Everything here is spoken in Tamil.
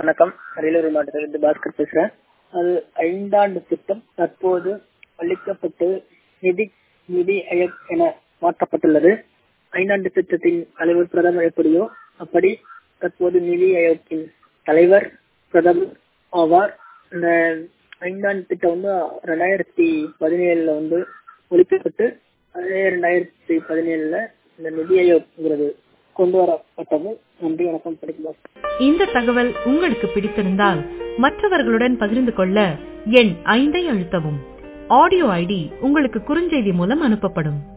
வணக்கம் அரியலூர் மாவட்டத்திலிருந்து பாஸ்கர் பேசுறேன் அது ஐந்தாண்டு திட்டம் தற்போது அளிக்கப்பட்டு நிதி நிதி ஆயோக் என மாற்றப்பட்டுள்ளது ஐந்தாண்டு திட்டத்தின் தலைவர் பிரதமர் எப்படியோ அப்படி தற்போது நிதி ஆயோக்கின் தலைவர் பிரதமர் ஆவார் இந்த ஐந்தாண்டு திட்டம் வந்து ரெண்டாயிரத்தி பதினேழுல வந்து ஒழிக்கப்பட்டு அதே ரெண்டாயிரத்தி பதினேழுல இந்த நிதி ஆயோக்ங்கிறது கொண்டு வரப்பட்டது நன்றி வணக்கம் படிக்கலாம் இந்த தகவல் உங்களுக்கு பிடித்திருந்தால் மற்றவர்களுடன் பகிர்ந்து கொள்ள எண் ஐந்தை அழுத்தவும் ஆடியோ ஐடி உங்களுக்கு குறுஞ்செய்தி மூலம் அனுப்பப்படும்